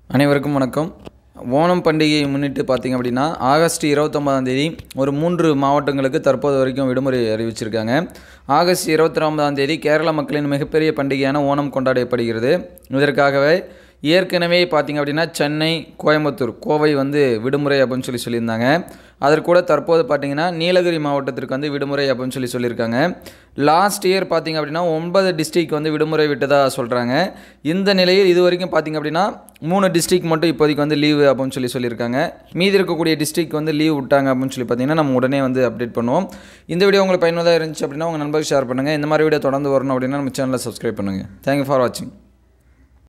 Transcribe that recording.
அனைவருக்கும் வணக்கம் ஓணம் பண்டிகையை முன்னிட்டு பார்த்திங்க அப்படின்னா ஆகஸ்ட் இருபத்தொம்பதாம் தேதி ஒரு மூன்று மாவட்டங்களுக்கு தற்போது வரைக்கும் விடுமுறை அறிவிச்சிருக்காங்க ஆகஸ்ட் இருபத்தி ஒன்பதாம் தேதி கேரள மக்களின் மிகப்பெரிய பண்டிகையான ஓணம் கொண்டாடப்படுகிறது இதற்காகவே ஏற்கனவே பார்த்திங்க அப்படின்னா சென்னை கோயம்புத்தூர் கோவை வந்து விடுமுறை அப்படின்னு சொல்லி சொல்லியிருந்தாங்க அதற்கூட தற்போது பார்த்திங்கன்னா நீலகிரி மாவட்டத்திற்கு வந்து விடுமுறை அப்படின்னு சொல்லி சொல்லியிருக்காங்க லாஸ்ட் இயர் பார்த்திங்க அப்படின்னா ஒன்பது டிஸ்ட்ரிக் வந்து விடுமுறை விட்டதாக சொல்கிறாங்க இந்த நிலையில் இது வரைக்கும் பார்த்திங்க அப்படின்னா மூணு டிஸ்ட்ரிக் மட்டும் இப்போதைக்கு வந்து லீவு அப்படின்னு சொல்லி சொல்லியிருக்காங்க மீதி இருக்கக்கூடிய டிஸ்ட்ரிக் வந்து லீவ் விட்டாங்க அப்படின்னு சொல்லி பார்த்தீங்கன்னா நம்ம உடனே வந்து அப்டேட் பண்ணுவோம் இந்த வீடியோ உங்களுக்கு பயனுள்ளதாக இருந்துச்சு அப்படின்னா உங்கள் நண்பருக்கு ஷேர் பண்ணுங்கள் இந்த மாதிரி வீடியோ தொடர்ந்து வரணும் அப்படின்னா நம்ம சேனலை சப்ஸ்கிரைப் பண்ணுங்கள் தேங்க்யூ ஃபார் வாட்சிங்